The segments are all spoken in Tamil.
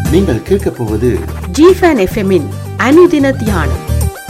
நீங்கள் கேட்கப் போவது ஜிஃபன் எஃப்எம்மின் அனுதின தியானம்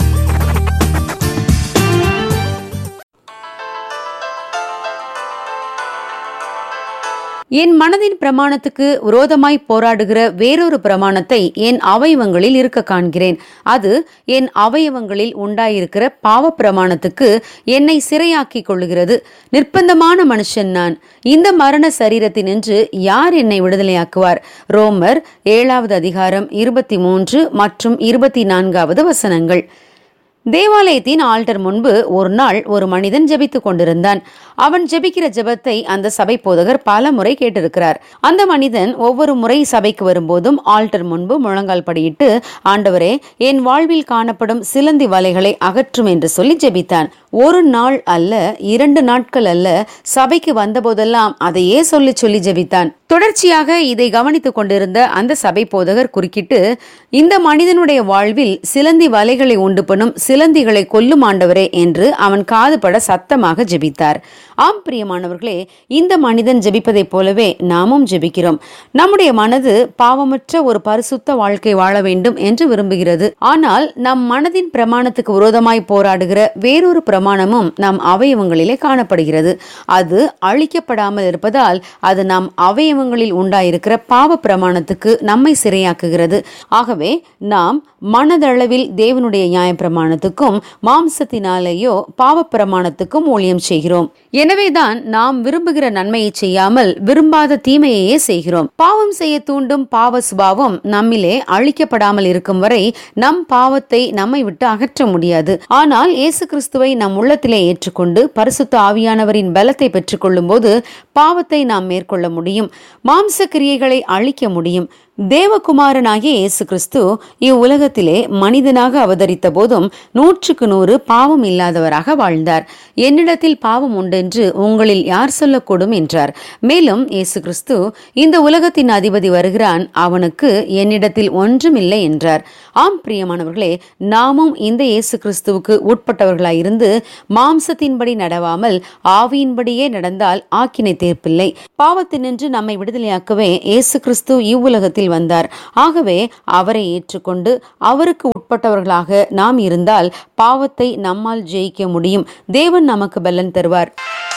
என் மனதின் பிரமாணத்துக்கு விரோதமாய் போராடுகிற வேறொரு பிரமாணத்தை என் அவயவங்களில் இருக்க காண்கிறேன் அது என் அவயவங்களில் உண்டாயிருக்கிற பாவ பிரமாணத்துக்கு என்னை சிறையாக்கிக் கொள்ளுகிறது நிர்பந்தமான மனுஷன் நான் இந்த மரண சரீரத்தினின்று யார் என்னை விடுதலையாக்குவார் ரோமர் ஏழாவது அதிகாரம் இருபத்தி மூன்று மற்றும் இருபத்தி நான்காவது வசனங்கள் தேவாலயத்தின் ஆல்டர் முன்பு ஒரு நாள் ஒரு மனிதன் ஜெபித்துக் கொண்டிருந்தான் அவன் ஜெபிக்கிற ஜெபத்தை அந்த சபை போதகர் பல முறை கேட்டிருக்கிறார் அந்த மனிதன் ஒவ்வொரு முறை சபைக்கு வரும்போதும் ஆல்டர் முன்பு முழங்கால் படியிட்டு ஆண்டவரே என் வாழ்வில் காணப்படும் சிலந்தி வலைகளை அகற்றும் என்று சொல்லி ஜெபித்தான் ஒரு நாள் அல்ல இரண்டு நாட்கள் அல்ல சபைக்கு வந்தபோதெல்லாம் அதையே சொல்லி சொல்லி ஜெபித்தான் தொடர்ச்சியாக இதை கவனித்துக் கொண்டிருந்த அந்த சபை போதகர் குறுக்கிட்டு இந்த மனிதனுடைய வாழ்வில் சிலந்தி வலைகளை உண்டு பண்ணும் சிலந்திகளை கொல்லும் ஆண்டவரே என்று அவன் காதுபட சத்தமாக ஜெபித்தார் ஆம் பிரியமானவர்களே இந்த மனிதன் ஜெபிப்பதைப் போலவே நாமும் ஜெபிக்கிறோம் நம்முடைய மனது பாவமற்ற ஒரு பரிசுத்த வாழ்க்கை வாழ வேண்டும் என்று விரும்புகிறது ஆனால் நம் மனதின் பிரமாணத்துக்கு விரோதமாய் போராடுகிற வேறொரு பிரமாணமும் நம் அவயவங்களிலே காணப்படுகிறது அது அழிக்கப்படாமல் இருப்பதால் அது நம் அவயவங்களில் உண்டாயிருக்கிற பாவ பிரமாணத்துக்கு நம்மை சிறையாக்குகிறது ஆகவே நாம் மனதளவில் தேவனுடைய நியாய பிரமாணத்துக்கும் மாம்சத்தினாலேயோ பாவ பிரமாணத்துக்கும் ஊழியம் செய்கிறோம் எனவேதான் நாம் விரும்புகிற நன்மையை செய்யாமல் விரும்பாத தீமையையே செய்கிறோம் பாவம் செய்ய தூண்டும் பாவ சுபாவம் நம்மிலே அழிக்கப்படாமல் இருக்கும் வரை நம் பாவத்தை நம்மை விட்டு அகற்ற முடியாது ஆனால் இயேசு கிறிஸ்துவை நம் உள்ளத்திலே ஏற்றுக்கொண்டு பரிசுத்த ஆவியானவரின் பலத்தை பெற்றுக்கொள்ளும் போது பாவத்தை நாம் மேற்கொள்ள முடியும் மாம்ச கிரியைகளை அழிக்க முடியும் தேவகுமாரனாகிய இயேசு கிறிஸ்து இவ்வுலகத்திலே மனிதனாக அவதரித்த போதும் நூற்றுக்கு நூறு பாவம் இல்லாதவராக வாழ்ந்தார் என்னிடத்தில் பாவம் உண்டென்று உங்களில் யார் சொல்லக்கூடும் என்றார் மேலும் இயேசு கிறிஸ்து இந்த உலகத்தின் அதிபதி வருகிறான் அவனுக்கு என்னிடத்தில் ஒன்றுமில்லை என்றார் ஆம் பிரியமானவர்களே நாமும் இந்த இயேசு கிறிஸ்துவுக்கு உட்பட்டவர்களாயிருந்து மாம்சத்தின்படி நடவாமல் ஆவியின்படியே நடந்தால் ஆக்கினை தீர்ப்பில்லை பாவத்தினின்று நம்மை விடுதலையாக்கவே இயேசு கிறிஸ்து இவ்வுலகத்தில் வந்தார் ஆகவே அவரை ஏற்றுக்கொண்டு அவருக்கு உட்பட்டவர்களாக நாம் இருந்தால் பாவத்தை நம்மால் ஜெயிக்க முடியும் தேவன் நமக்கு பலன் தருவார்